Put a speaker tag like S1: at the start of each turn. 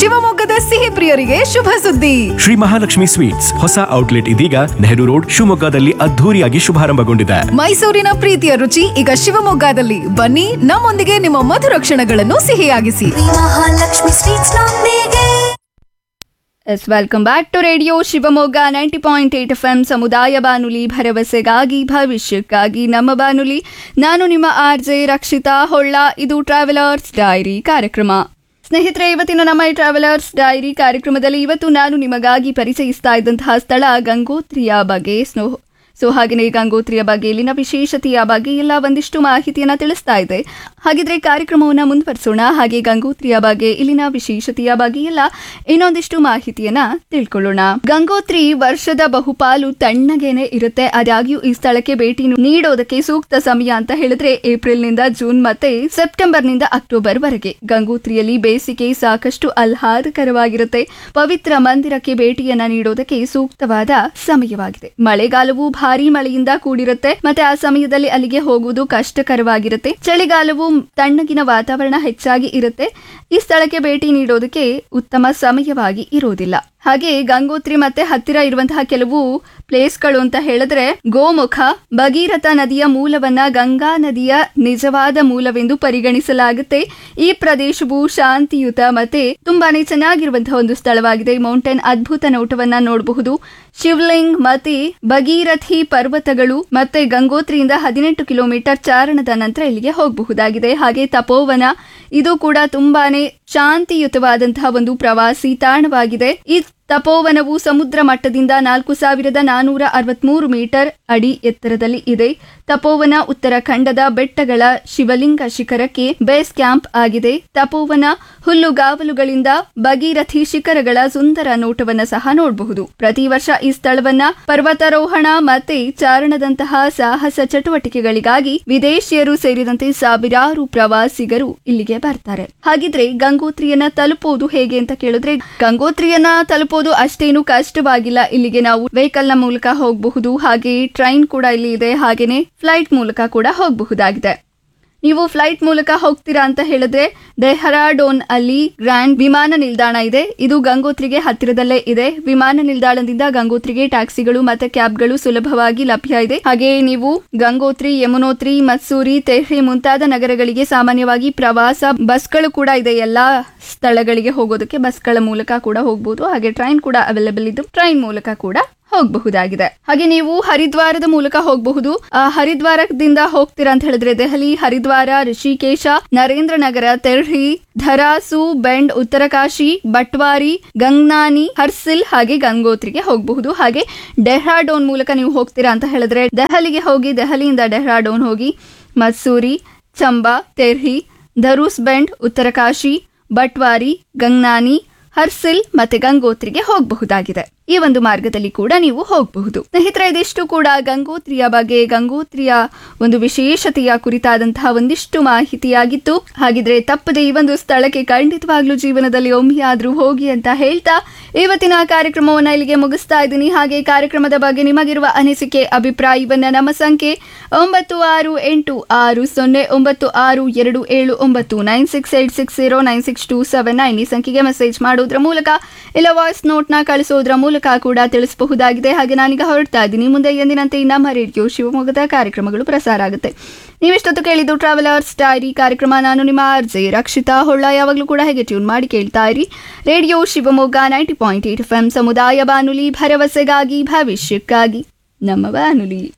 S1: ಶಿವಮೊಗ್ಗದ ಸಿಹಿ ಪ್ರಿಯರಿಗೆ ಶುಭ ಸುದ್ದಿ
S2: ಶ್ರೀ ಮಹಾಲಕ್ಷ್ಮಿ ಸ್ವೀಟ್ಸ್ ಹೊಸ ಔಟ್ಲೆಟ್ ಇದೀಗ ನೆಹರು ರೋಡ್ ಶಿವಮೊಗ್ಗದಲ್ಲಿ ಅದ್ಧೂರಿಯಾಗಿ ಶುಭಾರಂಭಗೊಂಡಿದೆ
S1: ಮೈಸೂರಿನ ಪ್ರೀತಿಯ ರುಚಿ ಈಗ ಶಿವಮೊಗ್ಗದಲ್ಲಿ ಬನ್ನಿ ನಮ್ಮೊಂದಿಗೆ ನಿಮ್ಮ ಮಧುರ ಕ್ಷಣಗಳನ್ನು ಸಿಹಿಯಾಗಿಸಿ
S3: ಮಹಾಲಕ್ಷ್ಮಿ ಸ್ವೀಟ್ಸ್ ನೊಂದಿಗೆ
S4: yes welcome back to radio Shivamogga ninety point eight F M ಸಮುದಾಯ ಬಾನುಲಿ ಭರವಸೆಗಾಗಿ ಭವಿಷ್ಯಕ್ಕಾಗಿ ನಮ್ಮ ಬಾನುಲಿ ನಾನು ನಿಮ್ಮ ಆರ್ ಜೆ ರಕ್ಷಿತಾ ಹೊಳ್ಳ ಇದು ಟ್ರಾವೆಲರ್ಸ್ ಡೈರಿ ಕಾರ್ಯಕ್ರಮ ಸ್ನೇಹಿತರೆ ಇವತ್ತಿನ ನಮ್ಮ ಈ ಟ್ರಾವೆಲರ್ಸ್ ಡೈರಿ ಕಾರ್ಯಕ್ರಮದಲ್ಲಿ ಇವತ್ತು ನಾನು ನಿಮಗಾಗಿ ಪರಿಚಯಿಸ್ತಾ ಇದ್ದಂತಹ ಸ್ಥಳ ಗಂಗೋತ್ರಿಯ ಬಗ್ಗೆ ಸ್ನೋ ಸೊ ಹಾಗೆಯೇ ಗಂಗೋತ್ರಿಯ ಬಗ್ಗೆ ಇಲ್ಲಿನ ವಿಶೇಷತೆಯ ಬಗ್ಗೆ ಎಲ್ಲ ಒಂದಿಷ್ಟು ಮಾಹಿತಿಯನ್ನ ತಿಳಿಸ್ತಾ ಇದೆ ಹಾಗಿದ್ರೆ ಕಾರ್ಯಕ್ರಮವನ್ನ ಮುಂದುವರಿಸೋಣ ಹಾಗೆ ಗಂಗೋತ್ರಿಯ ಬಗ್ಗೆ ಇಲ್ಲಿನ ವಿಶೇಷತೆಯ ಬಗ್ಗೆ ಎಲ್ಲ ಇನ್ನೊಂದಿಷ್ಟು ಮಾಹಿತಿಯನ್ನ ತಿಳ್ಕೊಳ್ಳೋಣ ಗಂಗೋತ್ರಿ ವರ್ಷದ ಬಹುಪಾಲು ತಣ್ಣಗೇನೆ ಇರುತ್ತೆ ಆದಾಗ್ಯೂ ಈ ಸ್ಥಳಕ್ಕೆ ಭೇಟಿ ನೀಡೋದಕ್ಕೆ ಸೂಕ್ತ ಸಮಯ ಅಂತ ಹೇಳಿದ್ರೆ ಏಪ್ರಿಲ್ ನಿಂದ ಜೂನ್ ಮತ್ತೆ ಸೆಪ್ಟೆಂಬರ್ ನಿಂದ ಅಕ್ಟೋಬರ್ ವರೆಗೆ ಗಂಗೋತ್ರಿಯಲ್ಲಿ ಬೇಸಿಗೆ ಸಾಕಷ್ಟು ಆಹ್ಲಾದಕರವಾಗಿರುತ್ತೆ ಪವಿತ್ರ ಮಂದಿರಕ್ಕೆ ಭೇಟಿಯನ್ನ ನೀಡೋದಕ್ಕೆ ಸೂಕ್ತವಾದ ಸಮಯವಾಗಿದೆ ಮಳೆಗಾಲವು ಭಾರಿ ಮಳೆಯಿಂದ ಕೂಡಿರುತ್ತೆ ಮತ್ತೆ ಆ ಸಮಯದಲ್ಲಿ ಅಲ್ಲಿಗೆ ಹೋಗುವುದು ಕಷ್ಟಕರವಾಗಿರುತ್ತೆ ಚಳಿಗಾಲವು ತಣ್ಣಗಿನ ವಾತಾವರಣ ಹೆಚ್ಚಾಗಿ ಇರುತ್ತೆ ಈ ಸ್ಥಳಕ್ಕೆ ಭೇಟಿ ನೀಡೋದಕ್ಕೆ ಉತ್ತಮ ಸಮಯವಾಗಿ ಇರೋದಿಲ್ಲ ಹಾಗೆ ಗಂಗೋತ್ರಿ ಮತ್ತೆ ಹತ್ತಿರ ಇರುವಂತಹ ಕೆಲವು ಪ್ಲೇಸ್ಗಳು ಅಂತ ಹೇಳಿದ್ರೆ ಗೋಮುಖ ಭಗೀರಥ ನದಿಯ ಮೂಲವನ್ನ ಗಂಗಾ ನದಿಯ ನಿಜವಾದ ಮೂಲವೆಂದು ಪರಿಗಣಿಸಲಾಗುತ್ತೆ ಈ ಪ್ರದೇಶವು ಶಾಂತಿಯುತ ಮತ್ತೆ ತುಂಬಾನೇ ಚೆನ್ನಾಗಿರುವಂತಹ ಒಂದು ಸ್ಥಳವಾಗಿದೆ ಮೌಂಟೇನ್ ಅದ್ಭುತ ನೋಟವನ್ನ ನೋಡಬಹುದು ಶಿವಲಿಂಗ್ ಮತ್ತೆ ಭಗೀರಥಿ ಪರ್ವತಗಳು ಮತ್ತೆ ಗಂಗೋತ್ರಿಯಿಂದ ಹದಿನೆಂಟು ಕಿಲೋಮೀಟರ್ ಚಾರಣದ ನಂತರ ಇಲ್ಲಿಗೆ ಹೋಗಬಹುದಾಗಿದೆ ಹಾಗೆ ತಪೋವನ ಇದು ಕೂಡ ತುಂಬಾನೇ ಶಾಂತಿಯುತವಾದಂತಹ ಒಂದು ಪ್ರವಾಸಿ ತಾಣವಾಗಿದೆ ಈ ತಪೋವನವು ಸಮುದ್ರ ಮಟ್ಟದಿಂದ ನಾಲ್ಕು ಸಾವಿರದ ನಾನೂರ ಅರವತ್ಮೂರು ಮೀಟರ್ ಅಡಿ ಎತ್ತರದಲ್ಲಿ ಇದೆ ತಪೋವನ ಉತ್ತರಾಖಂಡದ ಬೆಟ್ಟಗಳ ಶಿವಲಿಂಗ ಶಿಖರಕ್ಕೆ ಬೇಸ್ ಕ್ಯಾಂಪ್ ಆಗಿದೆ ತಪೋವನ ಹುಲ್ಲುಗಾವಲುಗಳಿಂದ ಭಗೀರಥಿ ಶಿಖರಗಳ ಸುಂದರ ನೋಟವನ್ನ ಸಹ ನೋಡಬಹುದು ಪ್ರತಿ ವರ್ಷ ಈ ಸ್ಥಳವನ್ನ ಪರ್ವತಾರೋಹಣ ಮತ್ತೆ ಚಾರಣದಂತಹ ಸಾಹಸ ಚಟುವಟಿಕೆಗಳಿಗಾಗಿ ವಿದೇಶಿಯರು ಸೇರಿದಂತೆ ಸಾವಿರಾರು ಪ್ರವಾಸಿಗರು ಇಲ್ಲಿಗೆ ಬರ್ತಾರೆ ಹಾಗಿದ್ರೆ ಗಂಗೋತ್ರಿಯನ್ನ ತಲುಪುವುದು ಹೇಗೆ ಅಂತ ಕೇಳಿದ್ರೆ ಗಂಗೋತ್ರಿಯನ್ನ ತಲುಪುವುದು ಅಷ್ಟೇನು ಕಷ್ಟವಾಗಿಲ್ಲ ಇಲ್ಲಿಗೆ ನಾವು ವೆಹಿಕಲ್ ನ ಮೂಲಕ ಹೋಗಬಹುದು ಹಾಗೆ ಟ್ರೈನ್ ಕೂಡ ಇಲ್ಲಿ ಇದೆ ಹಾಗೇನೆ ಫ್ಲೈಟ್ ಮೂಲಕ ಕೂಡ ಹೋಗಬಹುದಾಗಿದೆ ನೀವು ಫ್ಲೈಟ್ ಮೂಲಕ ಹೋಗ್ತೀರಾ ಅಂತ ಹೇಳಿದ್ರೆ ಡೆಹರಾಡೋನ್ ಅಲ್ಲಿ ಗ್ರ್ಯಾಂಡ್ ವಿಮಾನ ನಿಲ್ದಾಣ ಇದೆ ಇದು ಗಂಗೋತ್ರಿಗೆ ಹತ್ತಿರದಲ್ಲೇ ಇದೆ ವಿಮಾನ ನಿಲ್ದಾಣದಿಂದ ಗಂಗೋತ್ರಿಗೆ ಟ್ಯಾಕ್ಸಿಗಳು ಮತ್ತೆ ಕ್ಯಾಬ್ಗಳು ಸುಲಭವಾಗಿ ಲಭ್ಯ ಇದೆ ಹಾಗೆ ನೀವು ಗಂಗೋತ್ರಿ ಯಮುನೋತ್ರಿ ಮತ್ಸೂರಿ ತೆಹ್ರಿ ಮುಂತಾದ ನಗರಗಳಿಗೆ ಸಾಮಾನ್ಯವಾಗಿ ಪ್ರವಾಸ ಬಸ್ಗಳು ಕೂಡ ಇದೆ ಎಲ್ಲಾ ಸ್ಥಳಗಳಿಗೆ ಹೋಗೋದಕ್ಕೆ ಬಸ್ಗಳ ಮೂಲಕ ಕೂಡ ಹೋಗಬಹುದು ಹಾಗೆ ಟ್ರೈನ್ ಕೂಡ ಅವೈಲೇಬಲ್ ಇದ್ದು ಟ್ರೈನ್ ಮೂಲಕ ಕೂಡ ಹೋಗಬಹುದಾಗಿದೆ ಹಾಗೆ ನೀವು ಹರಿದ್ವಾರದ ಮೂಲಕ ಹೋಗಬಹುದು ಆ ಹರಿದ್ವಾರದಿಂದ ಹೋಗ್ತೀರಾ ಅಂತ ಹೇಳಿದ್ರೆ ದೆಹಲಿ ಹರಿದ್ವಾರ ಋಷಿಕೇಶ ನರೇಂದ್ರ ನಗರ ತೆರ್ಹಿ ಧರಾಸು ಬೆಂಡ್ ಉತ್ತರಕಾಶಿ ಬಟ್ವಾರಿ ಗಂಗ್ನಾನಿ ಹರ್ಸಿಲ್ ಹಾಗೆ ಗಂಗೋತ್ರಿಗೆ ಹೋಗಬಹುದು ಹಾಗೆ ಡೆಹ್ರಾಡೋನ್ ಮೂಲಕ ನೀವು ಹೋಗ್ತೀರಾ ಅಂತ ಹೇಳಿದ್ರೆ ದೆಹಲಿಗೆ ಹೋಗಿ ದೆಹಲಿಯಿಂದ ಡೆಹ್ರಾಡೋನ್ ಹೋಗಿ ಮತ್ಸೂರಿ ಚಂಬಾ ತೆರ್ಹಿ ಧರೂಸ್ ಬೆಂಡ್ ಉತ್ತರಕಾಶಿ ಬಟ್ವಾರಿ ಗಂಗ್ನಾನಿ ಹರ್ಸಿಲ್ ಮತ್ತೆ ಗಂಗೋತ್ರಿಗೆ ಹೋಗಬಹುದಾಗಿದೆ ಈ ಒಂದು ಮಾರ್ಗದಲ್ಲಿ ಕೂಡ ನೀವು ಹೋಗಬಹುದು ಸ್ನೇಹಿತರೆ ಇದಿಷ್ಟು ಕೂಡ ಗಂಗೋತ್ರಿಯ ಬಗ್ಗೆ ಗಂಗೋತ್ರಿಯ ಒಂದು ವಿಶೇಷತೆಯ ಕುರಿತಾದಂತಹ ಒಂದಿಷ್ಟು ಮಾಹಿತಿಯಾಗಿತ್ತು ಹಾಗಿದ್ರೆ ತಪ್ಪದೆ ಈ ಒಂದು ಸ್ಥಳಕ್ಕೆ ಖಂಡಿತವಾಗ್ಲೂ ಜೀವನದಲ್ಲಿ ಒಮ್ಮೆಯಾದ್ರೂ ಹೋಗಿ ಅಂತ ಹೇಳ್ತಾ ಇವತ್ತಿನ ಕಾರ್ಯಕ್ರಮವನ್ನ ಇಲ್ಲಿಗೆ ಮುಗಿಸ್ತಾ ಇದ್ದೀನಿ ಹಾಗೆ ಕಾರ್ಯಕ್ರಮದ ಬಗ್ಗೆ ನಿಮಗಿರುವ ಅನಿಸಿಕೆ ಅಭಿಪ್ರಾಯವನ್ನ ನಮ್ಮ ಸಂಖ್ಯೆ ಒಂಬತ್ತು ಆರು ಎಂಟು ಆರು ಸೊನ್ನೆ ಒಂಬತ್ತು ಆರು ಎರಡು ಏಳು ಒಂಬತ್ತು nine six eight six zero nine six two seven nine ಈ ಸಂಖ್ಯೆಗೆ ಮೆಸೇಜ್ ಮಾಡೋದ್ರ ಮೂಲಕ ಇಲ್ಲ ವಾಯ್ಸ್ ನೋಟ್ನ ಕಳಿಸೋದ್ರ ಮೂಲಕ ಕೂಡ ತಿಳಿಸಬಹುದಾಗಿದೆ ಹಾಗೆ ನಾನೀಗ ಹೊರಡ್ತಾ ಇದ್ದೀನಿ ಮುಂದೆ ಎಂದಿನಂತೆ ನಮ್ಮ ರೇಡಿಯೋ ಶಿವಮೊಗ್ಗದ ಕಾರ್ಯಕ್ರಮಗಳು ಪ್ರಸಾರ ಆಗುತ್ತೆ ನೀವೆಷ್ಟೊತ್ತು ಕೇಳಿದ್ದು ಟ್ರಾವೆಲರ್ಸ್ ಡೈರಿ ಕಾರ್ಯಕ್ರಮ ನಾನು ನಿಮ್ಮ ಆರ್ಜೆ ರಕ್ಷಿತಾ ಹೊಳ್ಳ ಯಾವಾಗಲೂ ಕೂಡ ಹೇಗೆ ಟ್ಯೂನ್ ಮಾಡಿ ಕೇಳ್ತಾ ಇರಿ radio Shivamogga ninety point eight F M ಸಮುದಾಯ ಬಾನುಲಿ ಭರವಸೆಗಾಗಿ ಭವಿಷ್ಯಕ್ಕಾಗಿ ನಮ್ಮ ಬಾನುಲಿ